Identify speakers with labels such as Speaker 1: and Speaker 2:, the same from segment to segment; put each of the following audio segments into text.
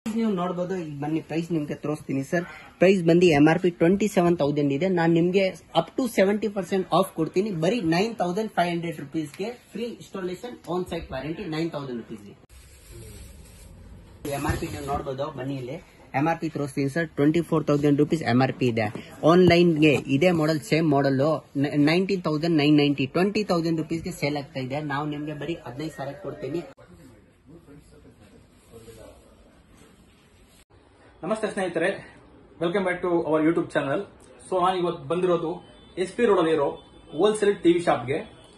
Speaker 1: ನೀವು ನೋಡಬಹುದು ಈಗ ಬನ್ನಿ ಪ್ರೈಸ್ ನಿಮ್ಗೆ ತೋರಿಸ್ತೀನಿ ಸರ್ ಪ್ರೈಸ್ ಬಂದು M R P twenty seven thousand ಇದೆ ನಾನು ನಿಮ್ಗೆ up to seventy percent off ಕೊಡ್ತೀನಿ ಬರೀ ನೈನ್ ತೌಸಂಡ್ ಫೈವ್ ಹಂಡ್ರೆಡ್ ರುಪೀಸ್ಗೆ free installation on site warranty nine thousand ರುಪೀಸ್ಗೆ ಎಂ ಆರ್ ಪಿ ನೀವು ನೋಡಬಹುದು ಬನ್ನಿ ಇಲ್ಲಿ ಎಂ ಆರ್ ಪಿ ತೋರಿಸ್ತೀನಿ sir twenty four thousand rupees M R P ಇದೆ ಆನ್ಲೈನ್ಗೆ ಇದೇ model same model nineteen thousand nine ninety twenty thousand ರುಪೀಸ್ಗೆ ಸೇಲ್ ಆಗ್ತಾ ಇದೆ ನಾವು ನಿಮ್ಗೆ ಬರೀ ಹದಿನೈದು ಸಾವಿರ ಕೊಡ್ತೀನಿ
Speaker 2: ನಮಸ್ತೆ ಸ್ನೇಹಿತರೆ welcome back to our YouTube channel so ನಾನು ಇವತ್ತು ಬಂದಿರೋದು ಎಸ್ ಪಿ ರೋಡ್ ಅಲ್ಲಿ ಇರೋ ಹೋಲ್ಸೇಲ್ ಟಿವಿ ಶಾಪ್ಗೆ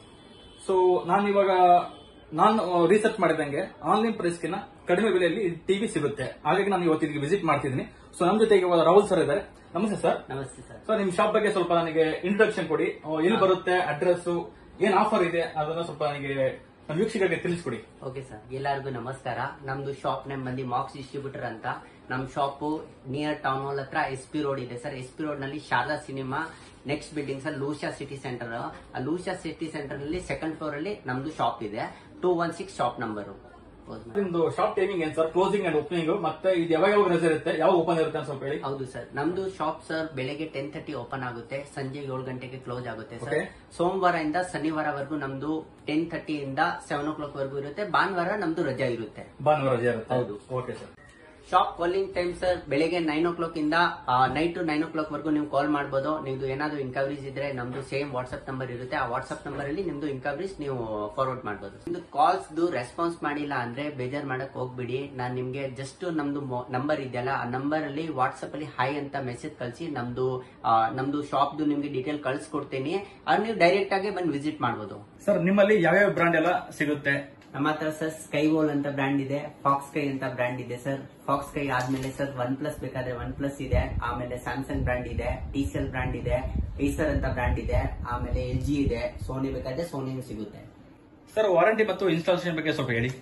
Speaker 2: ಸೊ ನಾನು ಇವಾಗ ನಾನು ರಿಸರ್ಚ್ ಮಾಡಿದಂಗೆ ಆನ್ಲೈನ್ ಪ್ರೈಸ್ಗಿನ ಕಡಿಮೆ ಬೆಲೆಯಲ್ಲಿ ಟಿವಿ ಸಿಗುತ್ತೆ ಹಾಗಾಗಿ ನಾನು ಇವತ್ತು ಇಲ್ಲಿಗೆ ವಿಸಿಟ್ ಮಾಡ್ತಿದ್ದೀನಿ ಸೊ ನಮ್ಮ ಜೊತೆಗೆ ಇವಾಗ ರಾಹುಲ್ ಸರ್ ಇದ್ದಾರೆ ನಮಸ್ತೆ ಸರ್
Speaker 1: ನಮಸ್ತೆ ಸರ್
Speaker 2: ಸರ್ ನಿಮ್ ಶಾಪ್ ಬಗ್ಗೆ ಸ್ವಲ್ಪ ನನಗೆ ಇಂಟ್ರೊಡಕ್ಷನ್ ಕೊಡಿ ಅಹ್, ಎಲ್ಲಿ ಬರುತ್ತೆ ಅಡ್ರೆಸ್ ಏನ್ ಆಫರ್ ಇದೆ ಅದನ್ನ ಸ್ವಲ್ಪ ನನಗೆ ನಮ್ಮ ವೀಕ್ಷಕರಿಗೆ ತಿಳಿಸ್ಕೊಡಿ
Speaker 1: ಓಕೆ ಸರ್ ಎಲ್ಲರಿಗೂ ನಮಸ್ಕಾರ ನಮ್ದು ಶಾಪ್ ನೇಮ್ ಬಂದು ಮಾಕ್ಸ್ ಡಿಸ್ಟ್ರಿಬ್ಯೂಟರ್ ಅಂತ ನಮ್ ಶಾಪ್ ನಿಯರ್ ಟೌನ್ ಹಾಲ್ ಹತ್ರ ಎಸ್ ಪಿ ರೋಡ್ ಇದೆ ಸರ್ ಎಸ್ ಪಿ ರೋಡ್ ನಲ್ಲಿ Sharada cinema next building sir ಲೂಷಾ ಸಿಟಿ ಸೆಂಟರ್ ಆ ಲೂಷಾ ಸಿಟಿ ಸೆಂಟರ್ ನಲ್ಲಿ ಸೆಕೆಂಡ್ ಫ್ಲೋರ್ ಅಲ್ಲಿ ನಮ್ದು ಶಾಪ್ ಇದೆ two one six shop number
Speaker 2: ನಿಮ್ದು ಶಾಪ್ ಟೈಮಿಂಗ್ ಏನ್ ಸರ್ ಕ್ಲೋಸಿಂಗ್ ಅಂಡ್ ಓಪನಿಂಗ್ ಮತ್ತೆ ಇದು ಯಾವಾಗ ಯಾವಾಗ ರಜೆ ಇರುತ್ತೆ ಯಾವಾಗ ಓಪನ್ ಇರುತ್ತೆ ಅಂತ ಸ್ವಲ್ಪ ಹೇಳಿ
Speaker 1: ಹೌದು ಸರ್ ನಮ್ದು ಶಾಪ್ ಸರ್ ಬೆಳಗ್ಗೆ ಟೆನ್ ತರ್ಟಿ ಓಪನ್ ಆಗುತ್ತೆ ಸಂಜೆ ಏಳು ಗಂಟೆಗೆ ಕ್ಲೋಸ್ ಆಗುತ್ತೆ ಸರ್
Speaker 2: Okay.
Speaker 1: ಸೋಮವಾರದಿಂದ ಶನಿವಾರವರೆಗೂ ನಮ್ದು ಟೆನ್ ತರ್ಟಿ ಇಂದ ಸೆವೆನ್ ಓ ಕ್ಲಾಕ್ ವರೆಗೂ ಇರುತ್ತೆ ಭಾನುವಾರ ನಮ್ದು ರಜಾ ಇರುತ್ತೆ
Speaker 2: ಭಾನುವಾರ ರಜೆ ಇರುತ್ತೆ
Speaker 1: ಹೌದು.
Speaker 2: Okay sir
Speaker 1: shop calling time sir ಬೆಳಿಗ್ಗೆ ನೈನ್ ಓ ಕ್ಲಾಕ್ ಇಂದ night to nine o'clock ವರೆಗೂ ನೀವು ಕಾಲ್ ಮಾಡಬಹುದು ನಿಮ್ದು ಏನಾದ್ರು ಇನ್ಕ್ವೈರೀಸ್ ಇದ್ರೆ ನಮ್ದು ಸೇಮ್ ವಾಟ್ಸ್ಆಪ್ ನಂಬರ್ ಇರುತ್ತೆ ಆ ವಾಟ್ಸ್ಆಪ್ ನಂಬರ್ ಅಲ್ಲಿ ನಿಮ್ದು ಇನ್ಕ್ವೈರೀಸ್ ನೀವು ಫಾರ್ವರ್ಡ್ ಮಾಡಬಹುದು ನಿಮ್ದು ಕಾಲ್ಸ್ ರೆಸ್ಪಾನ್ಸ್ ಮಾಡಿಲ್ಲ ಅಂದ್ರೆ ಬೇಜಾರ್ ಮಾಡಕ್ ಹೋಗ್ಬಿಡಿ ನಾನು ನಿಮ್ಗೆ ಜಸ್ಟ್ ನಮ್ದು ನಂಬರ್ ಇದೆಯಲ್ಲ ಆ ನಂಬರ್ ಅಲ್ಲಿ ವಾಟ್ಸ್ಆಪ್ ಅಲ್ಲಿ ಹೈ ಅಂತ ಮೆಸೇಜ್ ಕಳಿಸಿ ನಮ್ದು ಆ, ನಮ್ದು ಶಾಪ್ದು ನಿಮ್ಗೆ ಡೀಟೇಲ್ ಕಳ್ಸಿಕೊಡ್ತೀನಿ ಅದು ನೀವು ಡೈರೆಕ್ಟ್ ಆಗಿ ಬಂದು ವಿಸಿಟ್ ಮಾಡಬಹುದು
Speaker 2: ಸರ್ ನಿಮ್ಮಲ್ಲಿ ಯಾವ್ಯಾವ ಬ್ರಾಂಡ್ ಎಲ್ಲ ಸಿಗುತ್ತೆ
Speaker 1: ನಮ್ಮ ಹತ್ರ ಸರ್ ಸ್ಕೈ ವೋಲ್ ಅಂತ ಬ್ರ್ಯಾಂಡ್ ಇದೆ ಫಾಕ್ಸ್ ಕೈ ಅಂತ ಬ್ರ್ಯಾಂಡ್ ಇದೆ ಸರ್ ಫಾಕ್ಸ್ ಕೈ ಆದ್ಮೇಲೆ ಸರ್ ಒನ್ ಪ್ಲಸ್ ಬೇಕಾದ್ರೆ ಒನ್ ಪ್ಲಸ್ ಇದೆ ಆಮೇಲೆ ಸ್ಯಾಮ್ಸಂಗ್ ಬ್ರ್ಯಾಂಡ್ ಇದೆ ಟಿಸಿಎಲ್ ಬ್ರ್ಯಾಂಡ್ ಇದೆ ಏಸರ್ ಅಂತ ಬ್ರ್ಯಾಂಡ್ ಇದೆ ಆಮೇಲೆ ಎಲ್ ಜಿ ಇದೆ ಸೋನಿ ಬೇಕಾದ್ರೆ ಸೋನಿನೂ ಸಿಗುತ್ತೆ
Speaker 2: ಸರ್ ವಾರಂಟಿ ಮತ್ತು ಇನ್ಸ್ಟಾಲೇಷನ್ ಬಗ್ಗೆ ಸ್ವಲ್ಪ ಹೇಳಿ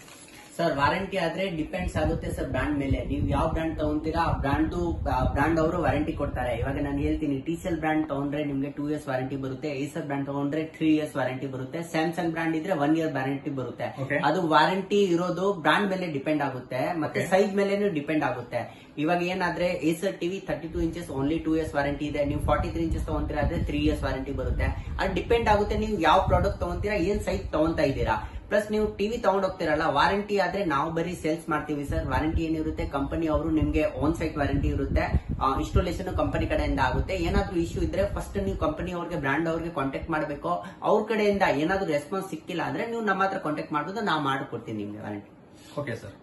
Speaker 1: ಸರ್ ವಾರಂಟಿ ಆದ್ರೆ ಡಿಪೆಂಡ್ಸ್ ಆಗುತ್ತೆ ಸರ್ ಬ್ರ್ಯಾಂಡ್ ಮೇಲೆ ನೀವು ಯಾವ ಬ್ರ್ಯಾಂಡ್ ತಗೊಂತೀರಾ ಆ ಬ್ರ್ಯಾಂಡ್ ಬ್ರ್ಯಾಂಡ್ ಅವರು ವಾರಂಟಿ ಕೊಡ್ತಾರೆ ಇವಾಗ ನಾನು ಹೇಳ್ತೀನಿ ಟಿಸಿಎಲ್ ಬ್ರ್ಯಾಂಡ್ ತಗೊಂಡ್ರೆ ನಿಮ್ಗೆ ಟೂ ಇಯರ್ಸ್ ವಾರಂಟಿ ಬರುತ್ತೆ ಏಸರ್ ಬ್ರ್ಯಾಂಡ್ ತಗೊಂಡ್ರೆ ತ್ರೀ ಇಯರ್ಸ್ ವಾರಂಟಿ ಬರುತ್ತೆ ಸ್ಯಾಮ್ಸಂಗ್ ಬ್ರ್ಯಾಂಡ್ ಇದ್ರೆ ಒನ್ ಇಯರ್ ವಾರಂಟಿ ಬರುತ್ತೆ
Speaker 2: Okay.
Speaker 1: ಅದು ವಾರಂಟಿ ಇರೋದು ಬ್ರ್ಯಾಂಡ್ ಮೇಲೆ ಡಿಪೆಂಡ್ ಆಗುತ್ತೆ ಮತ್ತೆ ಸೈಜ್ ಮೇಲೆನೂ ಡಿಪೆಂಡ್ ಆಗುತ್ತೆ ಇವಾಗ ಏನಾದ್ರೆ Acer TV thirty two inches only two years warranty ಇದೆ ನೀವು ಫಾರ್ಟಿ ತ್ರೀ ಇಂಚಸ್ ತಗೊಂತೀರಾ ಆದ್ರೆ ತ್ರೀ ಇಯರ್ಸ್ ವಾರಂಟಿ ಬರುತ್ತೆ ಅದು ಡಿಪೆಂಡ್ ಆಗುತ್ತೆ ನೀವು ಯಾವ ಪ್ರಾಡಕ್ಟ್ ತಗೊಂತೀರಾ ಏನ್ ಸೈಜ್ ತಗೊಂತಾ ಇದ್ದೀರಾ ಪ್ಲಸ್ ನೀವು ಟಿವಿ ತಗೊಂಡ್ ಹೋಗ್ತಿರಲ್ಲ ವಾರಂಟಿ ಆದ್ರೆ ನಾವು ಬರೀ ಸೇಲ್ಸ್ ಮಾಡ್ತೀವಿ ಸರ್ ವಾರಂಟಿ ಏನಿರುತ್ತೆ ಕಂಪನಿ ಅವರು ನಿಮ್ಗೆ ಆನ್ ಸೈಟ್ ವಾರಂಟಿ ಇರುತ್ತೆ ಇನ್ಸ್ಟಾಲೇಷನ್ ಕಂಪನಿ ಕಡೆಯಿಂದ ಆಗುತ್ತೆ ಏನಾದ್ರೂ ಇಶ್ಯೂ ಇದ್ರೆ ಫಸ್ಟ್ ನೀವು ಕಂಪನಿ ಅವ್ರಿಗೆ ಬ್ರ್ಯಾಂಡ್ ಅವ್ರಿಗೆ ಕಾಂಟ್ಯಾಕ್ಟ್ ಮಾಡಬೇಕು ಅವ್ರ ಕಡೆಯಿಂದ ಏನಾದ್ರೂ ರೆಸ್ಪಾನ್ಸ್ ಸಿಕ್ಕಿಲ್ಲ ಅಂದ್ರೆ ನೀವು ನಮ್ಮ ಹತ್ರ ಕಾಂಟ್ಯಾಕ್ಟ್ ಮಾಡ್ಬೋದು ನಾವು ಮಾಡಿಕೊಡ್ತೀನಿ ನಿಮ್ಗೆ ವಾರಂಟಿ
Speaker 2: ಓಕೆ ಸರ್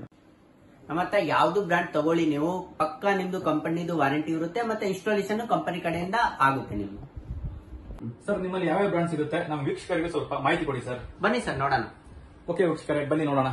Speaker 1: ನಮ್ಮ ಹತ್ರ ಯಾವ್ದು ಬ್ರ್ಯಾಂಡ್ ತಗೊಳ್ಳಿ ನೀವು ಪಕ್ಕಾ ನಿಮ್ದು ಕಂಪನಿದು ವಾರಂಟಿ ಇರುತ್ತೆ ಮತ್ತೆ ಇನ್ಸ್ಟಾಲೇಷನ್ ಕಂಪನಿ ಕಡೆಯಿಂದ ಆಗುತ್ತೆ ನಿಮ್ಗೆ
Speaker 2: ಸರ್ ನಿಮ್ಮಲ್ಲಿ ಯಾವ್ಯಾವ ಬ್ರಾಂಡ್ ಸಿಗುತ್ತೆ ನಮ್ಮ ವೀಕ್ಷಕರಿಗೆ ಸ್ವಲ್ಪ ಮಾಹಿತಿ ಕೊಡಿ ಸರ್
Speaker 1: ಬನ್ನಿ ಸರ್ ನೋಡೋಣ
Speaker 2: ಓಕೆ ವೀಕ್ಷಕರೇ ಬನ್ನಿ ನೋಡೋಣ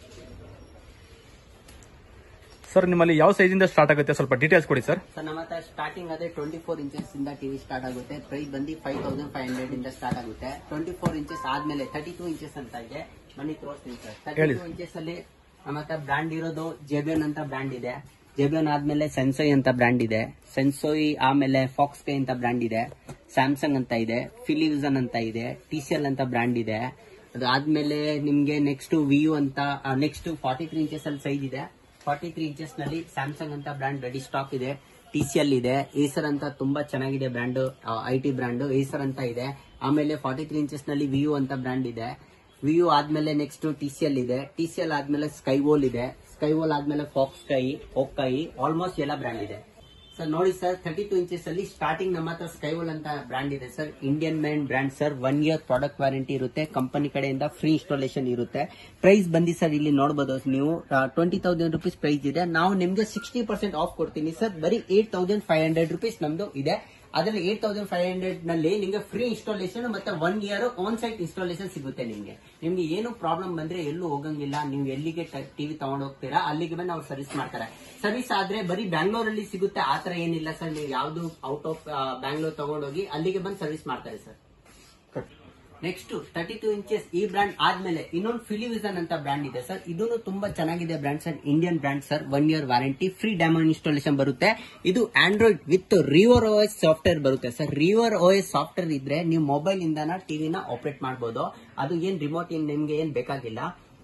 Speaker 2: ಸರ್ ನಿಮ್ಮಲ್ಲಿ ಯಾವ ಸೈಜ್ ಇಂದ ಸ್ಟಾರ್ಟ್ ಆಗುತ್ತೆ ಸ್ವಲ್ಪ ಡೀಟೇಲ್ಸ್ ಕೊಡಿ ಸರ್
Speaker 1: ಸರ್ ನಮ್ಮ ಹತ್ರ ಸ್ಟಾರ್ಟಿಂಗ್ ಆದ್ರೆ ಟ್ವೆಂಟಿ ಫೋರ್ ಇಂಚಸ್ ಇಂದ ಟಿವಿ ಸ್ಟಾರ್ಟ್ ಆಗುತ್ತೆ ಪ್ರೈಸ್ ಬಂದು ಫೈವ್ ತೌಸಂಡ್ ಫೈವ್ ಹಂಡ್ರೆಡ್ ಇಂದ ಸ್ಟಾರ್ಟ್ ಆಗುತ್ತೆ ಟ್ವೆಂಟಿ ಫೋರ್ ಇಂಚಸ್ ಆದ್ಮೇಲೆ ತರ್ಟಿ ಟೂ ಇಂಚಸ್ ಅಂತ ಇದೆ ಬನ್ನಿ ತೋರಿಸ್ತೀನಿ ಸರ್ ತರ್ಟಿ
Speaker 2: ಹೇಳಿ.
Speaker 1: ಟೂ ಇಂಚಸ್ ಅಲ್ಲಿ ನಮ್ಮ ಹತ್ರ ಬ್ರ್ಯಾಂಡ್ ಇರೋದು ಜೆಬಿಯನ್ ಅಂತ ಬ್ರ್ಯಾಂಡ್ ಇದೆ ಜೆಬಿಯನ್ ಆದ್ಮೇಲೆ ಸೆನ್ಸೋಯ್ ಅಂತ ಬ್ರ್ಯಾಂಡ್ ಇದೆ ಸೆನ್ಸೋಯ್ ಆಮೇಲೆ ಫಾಕ್ಸ್ ಕೈ ಅಂತ ಬ್ರ್ಯಾಂಡ್ ಇದೆ ಸ್ಯಾಮ್ಸಂಗ್ ಅಂತ ಇದೆ ಫಿಲಿವಿಸನ್ ಅಂತ ಇದೆ ಟಿಸಿಎಲ್ ಅಂತ ಬ್ರ್ಯಾಂಡ್ ಇದೆ ಅದು ಆದ್ಮೇಲೆ ನಿಮ್ಗೆ ನೆಕ್ಸ್ಟ್ ವಿಯು ಅಂತ ನೆಕ್ಸ್ಟ್ ಫಾರ್ಟಿ ತ್ರೀ ಇಂಚಸ್ ಅಲ್ಲಿ ಸೈಜ್ ಇದೆ ಫಾರ್ಟಿ ತ್ರೀ ಇಂಚಸ್ ನಲ್ಲಿ ಸ್ಯಾಮ್ಸಂಗ್ ಅಂತ ಬ್ರ್ಯಾಂಡ್ ರೆಡಿ ಸ್ಟಾಕ್ ಇದೆ ಟಿಸಿಎಲ್ ಇದೆ ಏಸರ್ ಅಂತ ತುಂಬಾ ಚೆನ್ನಾಗಿದೆ brand I T brand Acer ಅಂತ ಇದೆ ಆಮೇಲೆ ಫಾರ್ಟಿ ತ್ರೀ ಇಂಚಸ್ ನಲ್ಲಿ ವಿಯು ಅಂತ ಬ್ರ್ಯಾಂಡ್ ಇದೆ ವಿಯು ಆದ್ಮೇಲೆ ನೆಕ್ಸ್ಟ್ ಟಿಸಿಎಲ್ ಇದೆ ಟಿಸಿಎಲ್ ಆದ್ಮೇಲೆ ಸ್ಕೈವೋಲ್ ಇದೆ ಸ್ಕೈವೋಲ್ ಆದ್ಮೇಲೆ ಫಾಕ್ಸ್ ಕೈ ಕೈ ಆಲ್ಮೋಸ್ಟ್ ಎಲ್ಲ ಬ್ರ್ಯಾಂಡ್ ಇದೆ ಸರ್ ನೋಡಿ ಸರ್ ತರ್ಟಿ ಟೂ ಇಂಚಸ್ ಅಲ್ಲಿ ಸ್ಟಾರ್ಟಿಂಗ್ ನಮ್ಮ ಹತ್ರ ಸ್ಕೈವೋಲ್ ಅಂತ ಬ್ರ್ಯಾಂಡ್ ಇದೆ sir Indian man brand sir one year product warranty ಇರುತ್ತೆ ಕಂಪನಿ ಕಡೆಯಿಂದ ಫ್ರೀ ಇನ್ಸ್ಟಾಲೇಷನ್ ಇರುತ್ತೆ ಪ್ರೈಸ್ ಬಂದಿ ಸರ್ ಇಲ್ಲಿ ನೋಡಬಹುದು ನೀವು ಟ್ವೆಂಟಿ ತೌಸಂಡ್ ರುಪೀಸ್ ಪ್ರೈಸ್ ಇದೆ ನಾವು ನಿಮ್ಗೆ ಸಿಕ್ಸ್ಟಿ ಪರ್ಸೆಂಟ್ ಆಫ್ ಕೊಡ್ತೀನಿ ಸರ್ ಬರೀ eight thousand five hundred rupees ನಮ್ದು ಇದೆ ಅದರಲ್ಲಿ ಏಟ್ ತೌಸಂಡ್ ಫೈವ್ ಹಂಡ್ರೆಡ್ ನಲ್ಲಿ ನಿಮ್ಗೆ ಫ್ರೀ ಇನ್ಸ್ಟಾಲೇಷನ್ ಮತ್ತೆ one year on site installation ಸಿಗುತ್ತೆ ನಿಮ್ಗೆ ನಿಮ್ಗೆ ಏನು ಪ್ರಾಬ್ಲಮ್ ಬಂದ್ರೆ ಎಲ್ಲೂ ಹೋಗಂಗಿಲ್ಲ ನೀವು ಎಲ್ಲಿಗೆ ಟಿವಿ ತಗೊಂಡ್ ಹೋಗ್ತೀರಾ ಅಲ್ಲಿಗೆ ಬಂದು ಅವ್ರು ಸರ್ವಿಸ್ ಮಾಡ್ತಾರೆ ಸರ್ವಿಸ್ ಆದ್ರೆ ಬರೀ ಬ್ಯಾಂಗ್ಳೂರಲ್ಲಿ ಸಿಗುತ್ತೆ ಆತರ ಏನಿಲ್ಲ ಸರ್ ನೀವು ಯಾವ್ದು ಔಟ್ ಆಫ್ ಬ್ಯಾಂಗ್ಳೂರ್ ತಗೊಂಡೋಗಿ ಅಲ್ಲಿಗೆ ಬಂದು ಸರ್ವಿಸ್ ಮಾಡ್ತಾರೆ sir next thirty two inches ಈ ಬ್ರ್ಯಾಂಡ್ ಆದ್ಮೇಲೆ ಇನ್ನೊಂದು ಫಿಲಿವಿಸನ್ ಅಂತ ಬ್ರ್ಯಾಂಡ್ ಇದೆ ಸರ್ ಇದನ್ನು ತುಂಬಾ ಚೆನ್ನಾಗಿದೆ brand sir Indian brand sir one year warranty free demo installation ಬರುತ್ತೆ ಇದು Android with River O S software ಬರುತ್ತೆ sir River O S software ಇದ್ರೆ ನೀವು ಮೊಬೈಲ್ ಇಂದಾನ ಟಿವಿನ ಆಪರೇಟ್ ಮಾಡಬಹುದು ಅದು ಏನ್ ರಿಮೋಟ್ ಏನ್ ನಿಮ್ಗೆ ಏನ್ ಬೇಕಾಗಿಲ್ಲ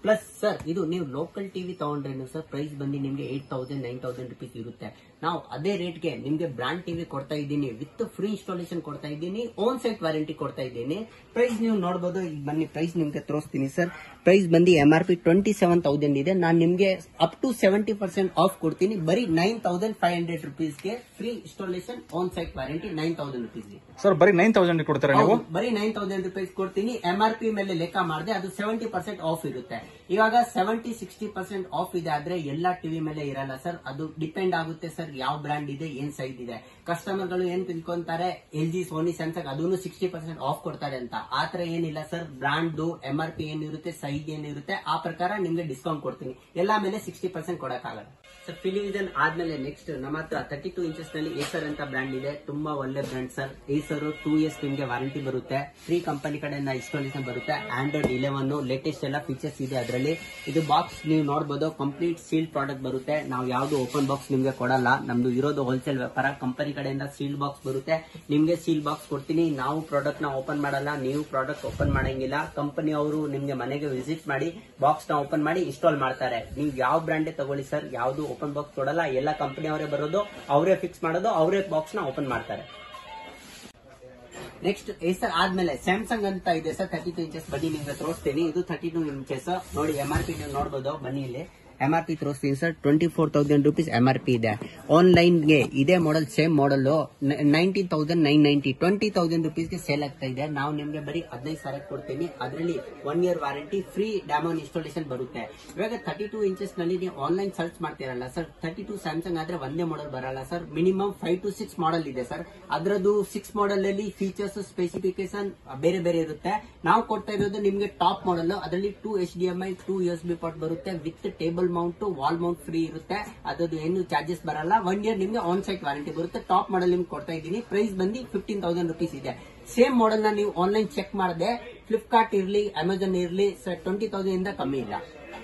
Speaker 1: ಪ್ಲಸ್ ಸರ್ ಇದು ನೀವು ಲೋಕಲ್ ಟಿವಿ ತಗೊಂಡ್ರೇನು ಸರ್ ಪ್ರೈಸ್ ಬಂದು ನಿಮ್ಗೆ eight thousand nine thousand rupees ಇರುತ್ತೆ ನಾವು ಅದೇ ರೇಟ್ಗೆ ನಿಮ್ಗೆ ಬ್ರಾಂಡ್ ಟಿವಿ ಕೊಡ್ತಾ ಇದ್ದೀನಿ ವಿತ್ ಫ್ರೀ ಇನ್ಸ್ಟಾಲೇಷನ್ ಕೊಡ್ತಾ ಇದ್ದೀನಿ ಓನ್ ಸೈಟ್ ವಾರಂಟಿ ಕೊಡ್ತಾ ಇದ್ದೀನಿ ಪ್ರೈಸ್ ನೀವು ನೋಡಬಹುದು ಈಗ ಬನ್ನಿ ಪ್ರೈಸ್ ನಿಮ್ಗೆ ತೋರಿಸ್ತೀನಿ ಸರ್ ಪ್ರೈಸ್ ಬಂದು M R P twenty seven thousand ಇದೆ ನಾನು ನಿಮ್ಗೆ up to seventy percent off ಕೊಡ್ತೀನಿ ಬರೀ ನೈನ್ ತೌಸಂಡ್ ಫೈವ್ ಹಂಡ್ರೆಡ್ ರುಪೀಸ್ಗೆ free installation on site warranty nine thousand ರುಪೀಸ್ಗೆ
Speaker 2: ಸರ್ ಬರೀ ನೈನ್ ತೌಸಂಡ್ ಕೊಡ್ತೀರಾ ನೀವು
Speaker 1: ಹೌದು, ಬರೀ ನೈನ್ ತೌಸಂಡ್ ರುಪೀಸ್ ಕೊಡ್ತೀನಿ ಎಂ ಆರ್ ಪಿ ಮೇಲೆ ಲೆಕ್ಕ ಮಾಡಿದೆ ಅದು ಸೆವೆಂಟಿ ಪರ್ಸೆಂಟ್ ಆಫ್ ಇರುತ್ತೆ ಇವಾಗ ಸೆವೆಂಟಿ ಸಿಕ್ಸ್ಟಿ ಪರ್ಸೆಂಟ್ ಆಫ್ ಇದೆ ಆದ್ರೆ ಎಲ್ಲಾ ಟಿವಿ ಮೇಲೆ ಇರಲ್ಲ ಸರ್ ಅದು ಡಿಪೆಂಡ್ ಆಗುತ್ತೆ ಸರ್ ಯಾವ ಬ್ರ್ಯಾಂಡ್ ಇದೆ ಏನ್ ಸೈಜ್ ಇದೆ ಕಸ್ಟಮರ್ ಗಳು ಏನ್ ತಿಳ್ಕೊಂತಾರೆ ಎಲ್ ಜಿ ಸೋನಿ ಸ್ಯಾಮ್ಸಂಗ್ ಅದನ್ನು ಸಿಕ್ಸ್ಟಿ ಪರ್ಸೆಂಟ್ ಆಫ್ ಕೊಡ್ತಾರೆ ಅಂತ ಆತರ ಏನಿಲ್ಲ sir brand M R P ಏನಿರುತ್ತೆ ಸೈಜ್ ಏನಿರುತ್ತೆ ಆ ಪ್ರಕಾರ ನಿಮ್ಗೆ ಡಿಸ್ಕೌಂಟ್ ಕೊಡ್ತೀನಿ ಎಲ್ಲಾ ಮೇಲೆ ಸಿಕ್ಸ್ಟಿ ಪರ್ಸೆಂಟ್ ಕೊಡಕ್ಕಾಗಲ್ಲ ಸರ್ ಫಿಲಿವಿಷನ್ ಆದ್ಮೇಲೆ ನೆಕ್ಸ್ಟ್ ನಮ್ಮ ಹತ್ರ ತರ್ಟಿ ಟೂ ಇಂಚಸ್ ನಲ್ಲಿ ಏಸರ್ ಅಂತ ಬ್ರ್ಯಾಂಡ್ ಇದೆ ತುಂಬಾ ಒಳ್ಳೆ brand sir Acer two years ನಿಮ್ಗೆ ವಾರಂಟಿ ಬರುತ್ತೆ ಫ್ರೀ ಕಂಪನಿ ಕಡೆಯಿಂದ ಇನ್ಸ್ಟಾಲೇಷನ್ ಬರುತ್ತೆ ಆಂಡ್ರಾಯ್ಡ್ ಇಲೆವನ್ ಲೇಟೆಸ್ಟ್ ಎಲ್ಲ ಫೀಚರ್ಸ್ ಇದೆ ಅದರಲ್ಲಿ ಇದು ಬಾಕ್ಸ್ ನೀವು ನೋಡಬಹುದು ಕಂಪ್ಲೀಟ್ ಸೀಲ್ಡ್ ಪ್ರಾಡಕ್ಟ್ ಬರುತ್ತೆ ನಾವು ಯಾವ್ದು ಓಪನ್ ಬಾಕ್ಸ್ ನಿಮ್ಗೆ ಕೊಡಲ್ಲ ನಮ್ದು ಇರೋದು ಹೋಲ್ಸೇಲ್ ವ್ಯಾಪಾರ ಕಂಪನಿ ಕಡೆಯಿಂದ ಸೀಲ್ಡ್ ಬಾಕ್ಸ್ ಬರುತ್ತೆ ನಿಮ್ಗೆ ಸೀಲ್ ಬಾಕ್ಸ್ ಕೊಡ್ತೀನಿ ನಾವು ಪ್ರಾಡಕ್ಟ್ ನ ಓಪನ್ ಮಾಡಲ್ಲ ನೀವು ಪ್ರಾಡಕ್ಟ್ ಓಪನ್ ಮಾಡಂಗಿಲ್ಲ ಕಂಪನಿ ಅವರು ನಿಮ್ಗೆ ಮನೆಗೆ ವಿಸಿಟ್ ಮಾಡಿ ಬಾಕ್ಸ್ ನ ಓಪನ್ ಮಾಡಿ ಇನ್ಸ್ಟಾಲ್ ಮಾಡ್ತಾರೆ ನೀವು ಯಾವ ಬ್ರ್ಯಾಂಡ್ ತಗೊಳ್ಳಿ ಸರ್ ಯಾವ್ದು ಓಪನ್ ಬಾಕ್ಸ್ ಕೊಡಲ್ಲ ಎಲ್ಲ ಕಂಪನಿ ಅವರೇ ಬರೋದು ಅವರೇ ಫಿಕ್ಸ್ ಮಾಡೋದು ಅವರೇ ಬಾಕ್ಸ್ ನ ಓಪನ್ ಮಾಡ್ತಾರೆ ನೆಕ್ಸ್ಟ್ ಏಸರ್ ಆದ್ಮೇಲೆ ಸ್ಯಾಮ್ಸಂಗ್ ಅಂತ ಇದೆ ಸರ್ ತರ್ಟಿ ಟೂ ಇಂಚಸ್ ಬನ್ನಿ ನಿಮ್ಗೆ ತೋರಿಸ್ತೀನಿ ಇದು ತರ್ಟಿ ಟೂ ಇಂಚಸ್ ನೋಡಿ ಎಂ ಆರ್ ಪಿ ನೀವು ನೋಡಬಹುದು ಬನ್ನಿ ಇಲ್ಲಿ ಎಂ ಆರ್ ಪಿ ತೋರಿಸ್ತೀನಿ sir twenty four thousand rupees M R P ಇದೆ ಆನ್ಲೈನ್ಗೆ ಇದೇ model same model nineteen thousand nine ninety twenty thousand ರುಪೀಸ್ಗೆ ಸೇಲ್ ಆಗ್ತಾ ಇದೆ ನಾವು ನಿಮ್ಗೆ ಬರೀ ಹದಿನೈದು ಸಾವಿರ ಕೊಡ್ತೀನಿ ಅದರಲ್ಲಿ ಒನ್ ಇಯರ್ ವಾರಂಟಿ ಫ್ರೀ ಡ್ಯಾಮೋನ್ ಇನ್ಸ್ಟಾಲೇಷನ್ ಬರುತ್ತೆ ಇವಾಗ ತರ್ಟಿ ಟೂ ಇಂಚಸ್ ನಲ್ಲಿ ನೀವು ಆನ್ಲೈನ್ ಸರ್ಚ್ ಮಾಡ್ತೀರಲ್ಲ ಸರ್ ತರ್ಟಿ ಟೂ ಸ್ಯಾಮ್ಸಂಗ್ ಆದ್ರೆ ಒಂದೇ ಮಾಡೆಲ್ ಬರಲ್ಲ sir minimum five to six model ಇದೆ ಸರ್ ಅದರದ್ದು ಸಿಕ್ಸ್ ಮಾಡೆಲ್ ಅಲ್ಲಿ ಫೀಚರ್ಸ್ ಸ್ಪೆಸಿಫಿಕೇಶನ್ ಬೇರೆ ಬೇರೆ ಇರುತ್ತೆ ನಾವು ಕೊಡ್ತಾ ಇರೋದು ನಿಮ್ಗೆ ಟಾಪ್ ಮಾಡೆಲ್ ಅದರಲ್ಲಿ two H D M I two S B port ಬರುತ್ತೆ with table mount wall mount free ಇರುತ್ತೆ ಅದ್ರದ್ದು ಏನು ಚಾರ್ಜಸ್ ಬರಲ್ಲ ಒನ್ ಇಯರ್ ನಿಮ್ಗೆ ಆನ್ ಸೈಟ್ ವಾರಂಟಿ ಬರುತ್ತೆ ಟಾಪ್ ಮಾಡೆಲ್ ನಿಮ್ಗೆ ಕೊಡ್ತಾ ಇದ್ದೀನಿ ಪ್ರೈಸ್ ಬಂದು ಫಿಫ್ಟೀನ್ ತೌಸಂಡ್ ರುಪೀಸ್ ಇದೆ ಸೇಮ್ ಮಾಡೆಲ್ ನ ನೀವು ಆನ್ಲೈನ್ ಚೆಕ್ ಮಾಡದೆ ಫ್ಲಿಪ್ಕಾರ್ಟ್ ಇರ್ಲಿ ಅಮೆಝಾನ್ ಇರ್ಲಿ ಸರ್ ಟ್ವೆಂಟಿ ತೌಸಂಡ್ ಇಂದ ಕಮ್ಮಿ ಇಲ್ಲ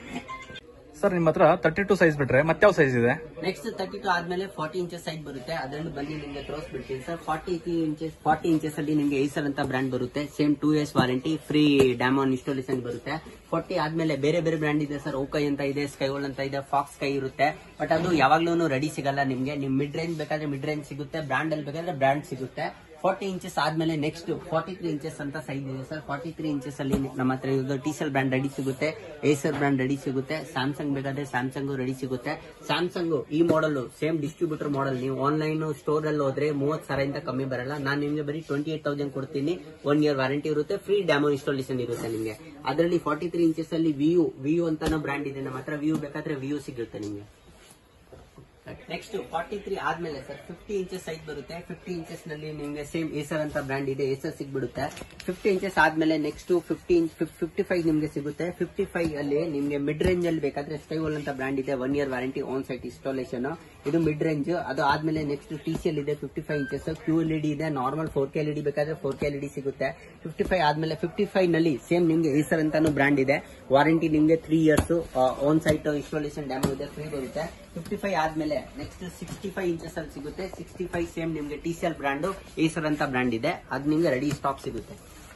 Speaker 2: ಸರ್ ನಿಮ್ಮ ಹತ್ರ ತರ್ಟಿ ಟೂ ಸೈಜ್ ಬಿಟ್ರೆ ಮತ್ತೆ ಯಾವ ಸೈಜ್ ಇದೆ
Speaker 1: ನೆಕ್ಸ್ಟ್ ತರ್ಟಿ ಟು ಆದ್ಮೇಲೆ ಫಾರ್ಟಿ ಇಂಚಸ್ ಸೈಜ್ ಬರುತ್ತೆ ಅದರಲ್ಲಿ ಬಂದು ನಿಮ್ಗೆ ತೋರಿಸ್ಬಿಡ್ತೀನಿ sir forty inches forty inches ಅಲ್ಲಿ ನಿಮ್ಗೆ ಏಸರ್ ಅಂತ ಬ್ರ್ಯಾಂಡ್ ಬರುತ್ತೆ same two years warranty free ಡ್ಯಾಮೋನ್ ಇನ್ಸ್ಟಾಲೇಷನ್ ಬರುತ್ತೆ ಫಾರ್ಟಿ ಆದ್ಮೇಲೆ ಬೇರೆ ಬೇರೆ ಬ್ರ್ಯಾಂಡ್ ಇದೆ ಸರ್ ಓಕೈ ಅಂತ ಇದೆ ಸ್ಕೈವೋಲ್ ಅಂತ ಇದೆ ಫಾಕ್ಸ್ ಕೈ ಇರುತ್ತೆ ಬಟ್ ಅದು ಯಾವಾಗ್ಲೂ ರೆಡಿ ಸಿಗಲ್ಲ ನಿಮ್ಗೆ ನಿಮ್ ಮಿಡ್ ರೇಂಜ್ ಬೇಕಾದ್ರೆ ಮಿಡ್ ರೇಂಜ್ ಸಿಗುತ್ತೆ ಬ್ರ್ಯಾಂಡ್ ಅಲ್ಲಿ ಬೇಕಾದ್ರೆ ಬ್ರ್ಯಾಂಡ್ ಸಿಗುತ್ತೆ ಫಾರ್ಟಿ ಇಂಚಸ್ ಆದ್ಮೇಲೆ ನೆಕ್ಸ್ಟ್ ಫಾರ್ಟಿ ತ್ರೀ ಇಂಚಸ್ ಅಂತ ಸೈಜ್ ಇದೆ ಸರ್ ಫಾರ್ಟಿ ತ್ರೀ ಇಂಚಸ್ ಅಲ್ಲಿ ನಮ್ಮ ಹತ್ರ ಇರೋದು ಟೀಸೆಲ್ ಬ್ರ್ಯಾಂಡ್ ರೆಡಿ ಸಿಗುತ್ತೆ ಏಸರ್ ಬ್ರ್ಯಾಂಡ್ ರೆಡಿ ಸಿಗುತ್ತೆ ಸ್ಯಾಮ್ಸಂಗ್ ಬೇಕಾದ್ರೆ ಸ್ಯಾಮ್ಸಂಗ್ ರೆಡಿ ಸಿಗುತ್ತೆ ಸ್ಯಾಮ್ಸಂಗ್ ಈ ಮಾಡೆಲ್ ಸೇಮ್ ಡಿಸ್ಟ್ರಿಬ್ಯೂಟರ್ ಮಾಡೆಲ್ ನೀವು ಆನ್ಲೈನ್ ಸ್ಟೋರ್ ಅಲ್ಲಿ ಹೋದ್ರೆ ಮೂವತ್ ಸಾವಿರದಿಂದ ಕಮ್ಮಿ ಬರಲ್ಲ ನಾನು ನಿಮ್ಗೆ ಬರೀ ಟ್ವೆಂಟಿ ಏಟ್ ತೌಸಂಡ್ ಕೊಡ್ತೀನಿ ಒನ್ ಇಯರ್ ವಾರಂಟಿ ಇರುತ್ತೆ ಫ್ರೀ ಡ್ಯಾಮೋ ಇನ್ಸ್ಟಾಲೇಷನ್ ಇರುತ್ತೆ ನಿಮಗೆ ಅದರಲ್ಲಿ ಫಾರ್ಟಿ ತ್ರೀ ಇಂಚಸ್ ಅಲ್ಲಿ ವಿಯು ವಿಯು ಅಂತಾನೋ ಬ್ರ್ಯಾಂಡ್ ಇದೆ ನಮ್ಮ ಹತ್ರ ವಿಯು ಬೇಕಾದ್ರೆ ವಿಯು ಸಿಗುತ್ತೆ ನಿಮಗೆ ನೆಕ್ಸ್ಟ್ ಫಾರ್ಟಿ ತ್ರೀ ಆದ್ಮೇಲೆ ಸರ್ ಫಿಫ್ಟಿ ಇಂಚಸ್ ಸೈಜ್ ಬರುತ್ತೆ ಫಿಫ್ಟಿ ಇಂಚಸ್ ನಲ್ಲಿ ನಿಮ್ಗೆ ಸೇಮ್ ಏಸರ್ ಅಂತ ಬ್ರ್ಯಾಂಡ್ ಇದೆ ಏಸರ್ ಸಿಗ್ಬಿಡುತ್ತೆ ಫಿಫ್ಟಿ ಇಂಚಸ್ ಆದ್ಮೇಲೆ next fifty inch fifty five ನಿಮ್ಗೆ ಸಿಗುತ್ತೆ ಫಿಫ್ಟಿ ಫೈವ್ ಅಲ್ಲಿ ನಿಮ್ಗೆ ಮಿಡ್ ರೇಂಜ್ ಅಲ್ಲಿ ಬೇಕಾದ್ರೆ ಸ್ಕೈವಲ್ ಅಂತ ಬ್ರ್ಯಾಂಡ್ ಇದೆ one year warranty on site installation ಇದು ಮಿಡ್ ರೇಂಜ್ ಅದು ಆದ್ಮೇಲೆ ನೆಕ್ಸ್ಟ್ ಟಿ ಸಿ ಎಲ್ ಇದೆ fifty five inches Q L E D ಇದೆ normal four K L E D ಬೇಕಾದ್ರೆ ಫೋರ್ ಕೆ ಎಲ್ ಇಡಿ ಸಿಗುತ್ತೆ ಫಿಫ್ಟಿ ಫೈವ್ ಆದ್ಮೇಲೆ ಫಿಫ್ಟಿ ಫೈವ್ ನಲ್ಲಿ same ನಿಮ್ಗೆ ಏಸರ್ ಅಂತಾನು ಬ್ರ್ಯಾಂಡ್ ಇದೆ ವಾರಂಟಿ ನಿಮ್ಗೆ three years on site installation demo ಇದೆ ಫ್ರೀ ಬರುತ್ತೆ ಫಿಫ್ಟಿ ಫೈವ್ ಆದ್ಮೇಲೆ ನೆಕ್ಸ್ಟ್ ಸಿಕ್ಸ್ಟಿ ಫೈವ್ ಇಂಚಸ್ ಅಲ್ಲಿ ಸಿಗುತ್ತೆ ಸಿಕ್ಸ್ಟಿ ಫೈವ್ ಸೇಮ್ ನಿಮ್ಗೆ T C L brand Acer ಅಂತ ಬ್ರ್ಯಾಂಡ್ ಇದೆ ಅದು ನಿಮ್ಗೆ ರೆಡಿ ಸ್ಟಾಕ್ ಸಿಗುತ್ತೆ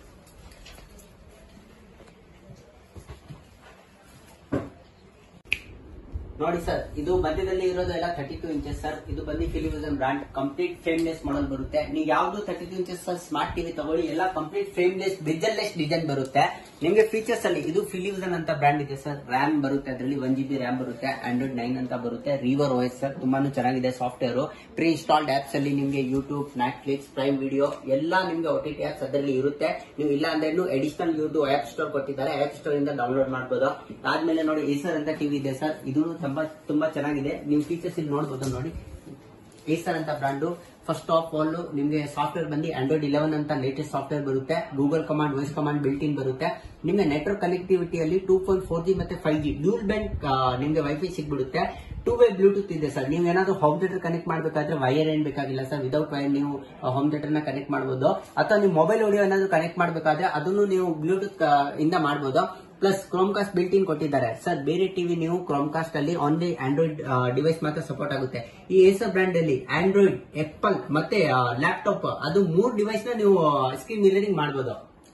Speaker 1: ನೋಡಿ ಸರ್ ಇದು ಮಧ್ಯದಲ್ಲಿ ಇರೋದೆಲ್ಲ ತರ್ಟಿ ಟೂ ಇಂಚಸ್ ಸರ್ ಇದು ಬಂದು ಫಿಲಿವಿಷನ್ ಬ್ರಾಂಡ್ ಕಂಪ್ಲೀಟ್ ಫ್ರೇಮ್ಲೆಸ್ ಮಾಡಲ್ ಬರುತ್ತೆ ನೀವು ಯಾವ್ದು thirty two inches smart TV ತಗೊಳ್ಳಿ ಎಲ್ಲ ಕಂಪ್ಲೀಟ್ ಫ್ರೇಮ್ಲೆಸ್ ಲೆಸ್ ಡಿಸೈನ್ ಬರುತ್ತೆ ನಿಮಗೆ ಫೀಚರ್ಸ್ ಅಲ್ಲಿ ಇದು ಫಿಲಿವಿಷನ್ ಅಂತ ಬ್ರ್ಯಾಂಡ್ ಇದೆ ಸರ್ ರ್ಯಾಮ್ ಬರುತ್ತೆ ಅದರಲ್ಲಿ ಒನ್ ಜಿ ಬಿ ರ್ಯಾಮ್ ಬರುತ್ತೆ ಆಂಡ್ರಾಯ್ಡ್ ನೈನ್ ಅಂತ ಬರುತ್ತೆ ರಿವರ್ ಓಎಸ್ ಸರ್ ತುಂಬಾನು ಚೆನ್ನಾಗಿದೆ ಸಾಫ್ಟ್ವೇರ್ ಪ್ರೀ ಇನ್ಸ್ಟಾಲ್ಡ್ ಆಪ್ಸ್ ಅಲ್ಲಿ ನಿಮಗೆ ಯೂಟ್ಯೂಬ್ ನೆಟ್ಫ್ಲಿಕ್ಸ್ ಪ್ರೈಮ್ ವಿಡಿಯೋ ಎಲ್ಲ ನಿಮ್ಗೆ ಒ ಟಿ ಟಿ ಆಪ್ಸ್ ಅದರಲ್ಲಿ ಇರುತ್ತೆ ನೀವು ಇಲ್ಲ ಅಂದ್ರೆ ಅಡಿಷನಲ್ ಇವ್ರದ್ದು ಆಪ್ ಸ್ಟೋರ್ ಕೊಟ್ಟಿದ್ದಾರೆ ಆಪ್ ಸ್ಟೋರ್ ಇಂದ ಡೌನ್ಲೋಡ್ ಮಾಡಬಹುದು ಆದ್ಮೇಲೆ ನೋಡಿ ಏಸರ್ ಅಂತ ಟಿವಿ ಇದೆ ಸರ್ ಇದು ತುಂಬಾ ತುಂಬಾ ಚೆನ್ನಾಗಿದೆ ನೀವು ಫೀಚರ್ಸ್ ಇಲ್ಲಿ ನೋಡಬಹುದು ನೋಡಿ ಏಸರ್ ಅಂತ ಬ್ರಾಂಡು ಫಸ್ಟ್ ಆಫ್ ಆಲ್ ನಿಮಗೆ ಸಾಫ್ಟ್ವೇರ್ ಬಂದು ಆಂಡ್ರಾಯ್ಡ್ ಇಲೆವೆನ್ ಅಂತ ಲೇಟೆಸ್ಟ್ ಸಾಫ್ಟ್ವೇರ್ ಬರುತ್ತೆ Google command voice command built in ಬರುತ್ತೆ ನಿಮಗೆ ನೆಟ್ವರ್ಕ್ ಕನೆಕ್ಟಿವಿಟಿಯಲ್ಲಿ ಟೂ ಪಾಯಿಂಟ್ ಫೋರ್ ಜಿ ಮತ್ತೆ ಫೈವ್ ಜಿ ಡ್ಯೂಲ್ ಬ್ಯಾಂಡ್ ನಿಮಗೆ ವೈಫೈ ಸಿಗ್ಬಿಡುತ್ತೆ ಟೂ ವೇ ಬ್ಲೂಟೂತ್ ಇದೆ ಸರ್ ನೀವು ಏನಾದ್ರು ಹೋಮ್ ಥಿಯೇಟರ್ ಕನೆಕ್ಟ್ ಮಾಡಬೇಕಾದ್ರೆ ವೈರ್ ಏನ್ ಬೇಕಾಗಿಲ್ಲ ಸರ್ ವಿದೌಟ್ ವೈರ್ ನೀವು ಹೋಮ್ ಥಿಯೇಟರ್ ನ ಕನೆಕ್ಟ್ ಮಾಡಬಹುದು ಅಥವಾ ನೀವು ಮೊಬೈಲ್ ಆಡಿಯೋ ಏನಾದ್ರು ಕನೆಕ್ಟ್ ಮಾಡಬೇಕಾದ್ರೆ ಅದನ್ನು ನೀವು ಬ್ಲೂಟೂತ್ ಇಂದ ಮಾಡಬಹುದು plus chrome cast built in ಕೊಟ್ಟಿದ್ದಾರೆ ಸರ್ ಬೇರೆ ಟಿವಿ ನೀವು ಕ್ರೋಮ್ ಕಾಸ್ಟ್ ಅಲ್ಲಿ ಓನ್ಲಿ ಆಂಡ್ರಾಯ್ಡ್ ಡಿವೈಸ್ ಮಾತ್ರ ಸಪೋರ್ಟ್ ಆಗುತ್ತೆ ಈ ಏಸರ್ ಬ್ರ್ಯಾಂಡ್ ಅಲ್ಲಿ ಆಂಡ್ರಾಯ್ಡ್ ಆಪಲ್ ಮತ್ತೆ ಲ್ಯಾಪ್ಟಾಪ್ ಅದು ಮೂರ್ ಡಿವೈಸ್ ನ ನೀವು ಸ್ಕ್ರೀನ್ ಮಿರರಿಂಗ್ ಮಾಡಬಹುದು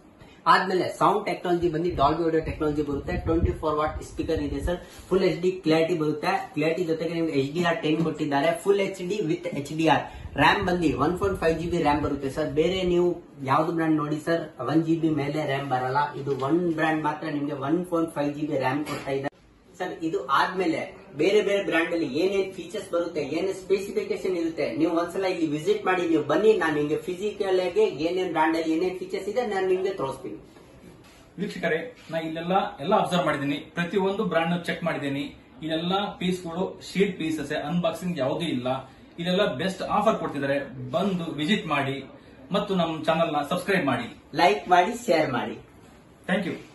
Speaker 1: ಆದ್ಮೇಲೆ ಸೌಂಡ್ ಟೆಕ್ನಾಲಜಿ ಬಂದು ಡಾಲ್ಬಿ ಆಡಿಯೋ ಟೆಕ್ನಾಲಜಿ ಬರುತ್ತೆ ಟ್ವೆಂಟಿ ಫೋರ್ ವಾಟ್ ಸ್ಪೀಕರ್ ಇದೆ sir full H D clarity ಬರುತ್ತೆ ಕ್ಲಾರಿಟಿ ಜೊತೆಗೆ ನಿಮ್ಗೆ ಎಚ್ ಡಿ ಆರ್ ಟೆನ್ ಕೊಟ್ಟಿದ್ದಾರೆ full H D with H D R RAM ಬಂದು one point five G B RAM ಬರುತ್ತೆ sir ಬೇರೆ ನೀವು ಯಾವ್ದು ಬ್ರ್ಯಾಂಡ್ ನೋಡಿ ಸರ್ ಒನ್ ಜಿ ಬಿ ಮೇಲೆ ರ್ಯಾಮ್ ಬರಲ್ಲ ಇದು ಒನ್ ಬ್ರ್ಯಾಂಡ್ ಮಾತ್ರ ನಿಮ್ಗೆ one point five G B RAM ಕೊಡ್ತಾ ಇದೆ ಸರ್ ಇದು ಆದ್ಮೇಲೆ ಬೇರೆ ಬೇರೆ ಬ್ರ್ಯಾಂಡ್ ಅಲ್ಲಿ ಏನೇನ್ ಫೀಚರ್ಸ್ ಬರುತ್ತೆ ಏನೇನ್ ಸ್ಪೆಸಿಫಿಕೇಶನ್ ಇರುತ್ತೆ ನೀವು ಒಂದ್ಸಲ ಇಲ್ಲಿ ವಿಸಿಟ್ ಮಾಡಿ ನೀವು ಬನ್ನಿ ನಾನು ನಿಮ್ಗೆ ಫಿಸಿಕಲ್ ಆಗಿ ಏನೇನ್ ಬ್ರ್ಯಾಂಡ್ ಅಲ್ಲಿ ಏನೇನ್ ಫೀಚರ್ಸ್ ಇದೆ ನಾನು ನಿಮ್ಗೆ ತೋರಿಸ್ತೀನಿ
Speaker 2: ವೀಕ್ಷಕರೇ ನಾ ಇಲ್ಲೆಲ್ಲ ಎಲ್ಲ ಅಬ್ಸರ್ವ್ ಮಾಡಿದ್ದೀನಿ ಪ್ರತಿ ಒಂದು ಬ್ರಾಂಡ್ ಚೆಕ್ ಮಾಡಿದ್ದೀನಿ ಇಲ್ಲೆಲ್ಲ ಪೀಸ್ಗಳು ಶೀಟ್ ಪೀಸಸ್ ಅನ್ಬಾಕ್ಸಿಂಗ್ ಯಾವುದೂ ಇಲ್ಲ ಇದೆಲ್ಲ ಬೆಸ್ಟ್ ಆಫರ್ ಕೊಡ್ತಿದ್ದಾರೆ ಬಂದು ವಿಸಿಟ್ ಮಾಡಿ ಮತ್ತು ನಮ್ಮ ಚಾನೆಲ್ ನ ಸಬ್ಸ್ಕ್ರೈಬ್ ಮಾಡಿ
Speaker 1: ಲೈಕ್ ಮಾಡಿ ಶೇರ್ ಮಾಡಿ
Speaker 2: ಥ್ಯಾಂಕ್ ಯು